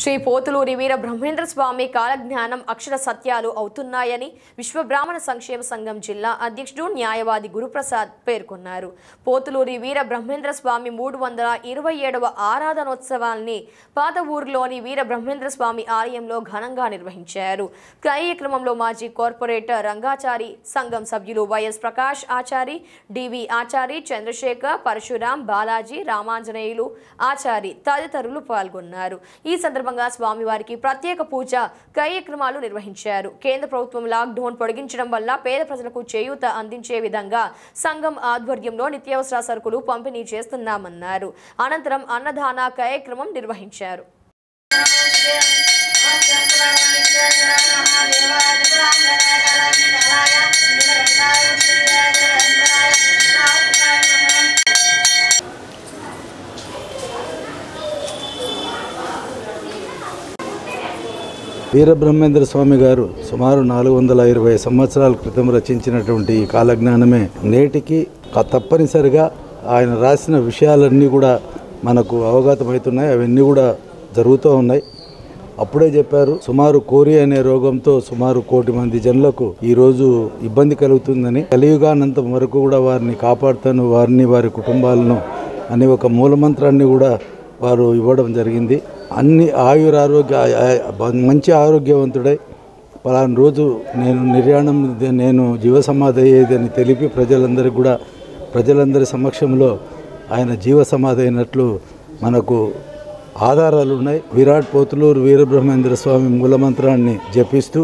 శ్రీ పోతులూరి వీర బ్రహ్మేంద్ర స్వామి కాలజ్ఞానం అక్షర సత్యాలు అవుతున్నాయని విశ్వ బ్రాహ్మణ సంక్షేమ సంఘం జిల్లా అధ్యక్షుడు న్యాయవాది గురుప్రసాద్ పేర్కొన్నారు పోతులూరి వీర బ్రహ్మేంద్ర స్వామి మూడు వందల ఇరవై ఏడవ ఆరాధనోత్సవాల్ని పాత ఊరిలోని వీర బ్రహ్మేంద్ర స్వామి ఆలయంలో ఘనంగా నిర్వహించారు కార్యక్రమంలో మాజీ కార్పొరేటర్ రంగాచారి సంఘం సభ్యులు వైఎస్ ప్రకాష్ ఆచారి డివి ఆచారి చంద్రశేఖర్ పరశురాం బాలాజీ రామాంజనేయులు ఆచారి తదితరులు పాల్గొన్నారు ఈ సందర్భంగా స్వామివారికి ప్రత్యేక పూజ కార్యక్రమాలు నిర్వహించారు కేంద్ర ప్రభుత్వం లాక్డౌన్ పొడిగించడం వల్ల పేద ప్రజలకు చేయూత అందించే విధంగా సంఘం ఆధ్వర్యంలో నిత్యావసర సరుకులు పంపిణీ చేస్తున్నామన్నారు అనంతరం అన్నదాన కార్యక్రమం నిర్వహించారు వీరబ్రహ్మేంద్ర స్వామి గారు సుమారు నాలుగు వందల ఇరవై సంవత్సరాల క్రితం రచించినటువంటి ఈ కాలజ్ఞానమే నేటికి క- తప్పనిసరిగా ఆయన రాసిన విషయాలన్నీ కూడా మనకు అవగతమవుతున్నాయి అవన్నీ కూడా జరుగుతూ ఉన్నాయి అప్పుడే చెప్పారు సుమారు కోరి అనే రోగంతో సుమారు కోటి మంది జనులకు ఈరోజు ఇబ్బంది కలుగుతుందని కలియుగానంతం వరకు కూడా వారిని కాపాడుతాను వారిని వారి కుటుంబాలను అనే ఒక మూలమంత్రాన్ని కూడా వారు ఇవ్వడం జరిగింది అన్ని ఆయురారోగ్య ఆ- ఆ- మంచి ఆరోగ్యవంతుడై పలానా రోజు నేను నిర్యాణం నేను జీవ సమాధి అయ్యేది అని తెలిపి ప్రజలందరికీ కూడా ప్రజలందరి సమక్షంలో ఆయన జీవ సమాధి అయినట్లు మనకు ఆధారాలు ఉన్నాయి విరాట్ పోతులూరు వీరబ్రహ్మేంద్ర స్వామి మూలమంత్రాన్ని జపిస్తూ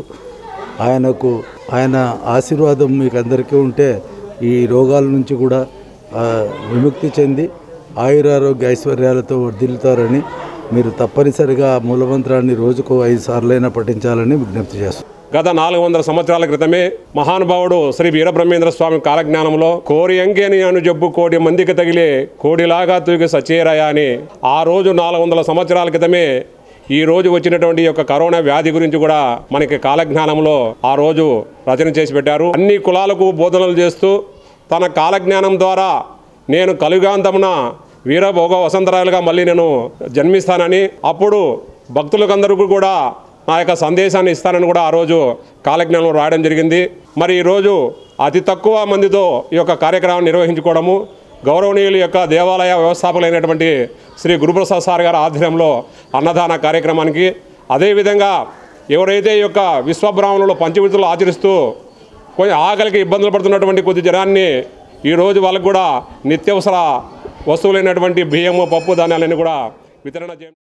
ఆయనకు ఆయన ఆశీర్వాదం మీకు అందరికీ ఉంటే ఈ రోగాల నుంచి కూడా ఆ, విముక్తి చెంది ఆయురారోగ్య ఐశ్వర్యాలతో వర్ధిల్లుతారని మీరు తప్పనిసరిగా ఆ మూలమంత్రాన్ని రోజుకు ఐదు సార్లైనా పఠించాలని విజ్ఞప్తి చేస్తున్నాను గత నాలుగు వందల సంవత్సరాల క్రితమే మహానుభావుడు శ్రీ వీరబ్రహ్మేంద్ర స్వామి కాలజ్ఞానంలో కోరి అంకేని అను జబ్బు కోటి మందికి తగిలే కోడిలాగా తూగి సచేరయ అని ఆ రోజు నాలుగు వందల సంవత్సరాల క్రితమే ఈ రోజు వచ్చినటువంటి ఈ యొక్క కరోనా వ్యాధి గురించి కూడా మనకి కాలజ్ఞానంలో ఆ రోజు రచన చేసి పెట్టారు అన్ని కులాలకు బోధనలు చేస్తూ తన కాలజ్ఞానం ద్వారా నేను కలుగాంతమున వీరభోగ వసంతరాలుగా మళ్ళీ నేను జన్మిస్తానని అప్పుడు భక్తులకందరికీ కూడా నా యొక్క సందేశాన్ని ఇస్తానని కూడా ఆ రోజు కాలజ్ఞానంలో రాయడం జరిగింది మరి ఈరోజు అతి తక్కువ మందితో ఈ యొక్క కార్యక్రమాన్ని నిర్వహించుకోవడము గౌరవనీయుల యొక్క దేవాలయ వ్యవస్థాపకులైనటువంటి శ్రీ గురుప్రసాద్ సార్ గారి ఆధ్వర్యంలో అన్నదాన కార్యక్రమానికి అదేవిధంగా ఎవరైతే ఈ యొక్క విశ్వబ్రాహ్మణులు పంచవిధులు ఆచరిస్తూ కొంచెం ఆకలికి ఇబ్బందులు పడుతున్నటువంటి కొద్ది జనాన్ని ఈరోజు వాళ్ళకు కూడా నిత్యవసర వస్తువులైనటువంటి బియ్యము పప్పు ధాన్యాలన్నీ కూడా వితరణ చేయ